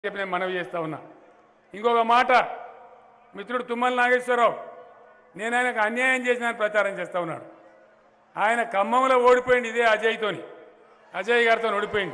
చెప్పి నేను మనవి చేస్తా ఉన్నా ఇంకొక మాట మిత్రుడు తుమ్మల నాగేశ్వరరావు నేను ఆయనకు అన్యాయం చేసిన ప్రచారం చేస్తా ఉన్నాడు ఆయన ఖమ్మంలో ఓడిపోయింది ఇదే అజయ్తోని అజయ్ గారితో ఓడిపోయింది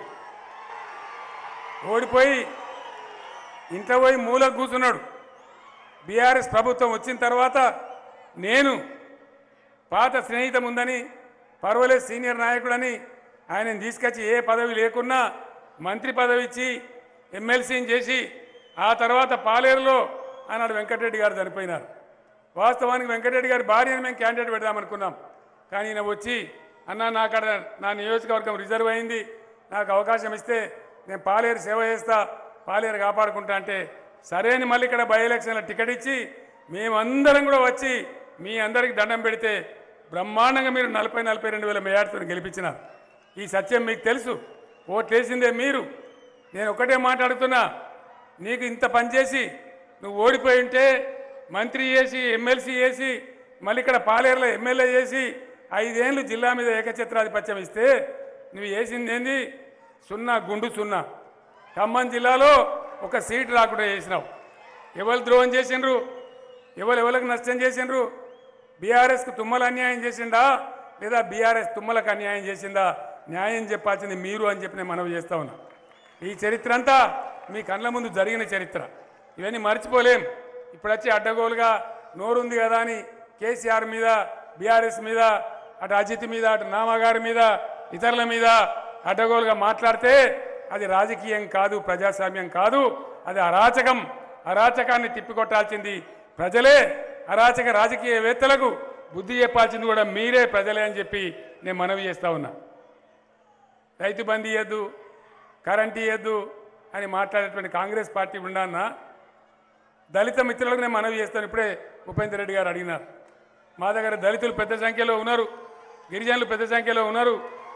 ఓడిపోయి ఇంట్లో పోయి మూలకు కూర్చున్నాడు బీఆర్ఎస్ ప్రభుత్వం వచ్చిన తర్వాత నేను పాత స్నేహితం ఉందని పర్వాలేదు సీనియర్ నాయకుడని ఆయనను తీసుకొచ్చి ఏ పదవి లేకున్నా మంత్రి పదవి ఇచ్చి ఎమ్మెల్సీని చేసి ఆ తర్వాత పాలేరులో ఆనాడు వెంకటరెడ్డి గారు చనిపోయినారు వాస్తవానికి వెంకటరెడ్డి గారి భార్యను మేము క్యాండిడేట్ పెడదామనుకున్నాం కానీ ఈయన వచ్చి అన్న నాకు అక్కడ నా నియోజకవర్గం రిజర్వ్ అయింది నాకు అవకాశం ఇస్తే నేను పాలేరు సేవ చేస్తా పాలేరు కాపాడుకుంటా అంటే సరే అని మళ్ళీ ఇక్కడ బై ఎలక్షన్ల టికెట్ ఇచ్చి మేమందరం కూడా వచ్చి మీ అందరికి దండం పెడితే బ్రహ్మాండంగా మీరు నలభై నలభై రెండు వేల మేయాడుతో గెలిపించినారు ఈ సత్యం మీకు తెలుసు ఓట్లేసిందే మీరు నేను ఒకటే మాట్లాడుతున్నా నీకు ఇంత పని చేసి నువ్వు ఓడిపోయి ఉంటే మంత్రి చేసి ఎమ్మెల్సీ చేసి మళ్ళీ ఇక్కడ పాలేరులో ఎమ్మెల్యే చేసి ఐదేళ్ళు జిల్లా మీద ఏకఛత్రాధిపత్యం ఇస్తే నువ్వు చేసింది ఏంది సున్నా గుండు సున్నా ఖమ్మం జిల్లాలో ఒక సీట్ రాకుండా చేసినావు ఎవరు ద్రోహం చేసిండ్రు ఎవరు ఎవరికి నష్టం చేసిండ్రు బీఆర్ఎస్కు తుమ్మల అన్యాయం చేసిండా లేదా బీఆర్ఎస్ తుమ్మలకు అన్యాయం చేసిందా న్యాయం చెప్పాల్సింది మీరు అని చెప్పి నేను మనవి చేస్తా ఉన్నా ఈ చరిత్ర అంతా మీ కళ్ళ ముందు జరిగిన చరిత్ర ఇవన్నీ మర్చిపోలేం ఇప్పుడు వచ్చి అడ్డగోలుగా నోరుంది కదా అని కేసీఆర్ మీద బీఆర్ఎస్ మీద అటు అజిత్ మీద అటు నామగారి మీద ఇతరుల మీద అడ్డగోలుగా మాట్లాడితే అది రాజకీయం కాదు ప్రజాస్వామ్యం కాదు అది అరాచకం అరాచకాన్ని తిప్పికొట్టాల్సింది ప్రజలే అరాచక రాజకీయవేత్తలకు బుద్ధి చెప్పాల్సింది కూడా మీరే ప్రజలే అని చెప్పి నేను మనవి చేస్తా ఉన్నా రైతు బందీ ఇవ్వద్దు కరెంట్ ఇవ్వద్దు అని మాట్లాడేటువంటి కాంగ్రెస్ పార్టీ ఉండన్నా దళిత మిత్రులకు నేను మనవి చేస్తాను ఇప్పుడే ఉపేందర్ రెడ్డి గారు అడిగినారు మా దగ్గర దళితులు పెద్ద సంఖ్యలో ఉన్నారు గిరిజనులు పెద్ద సంఖ్యలో ఉన్నారు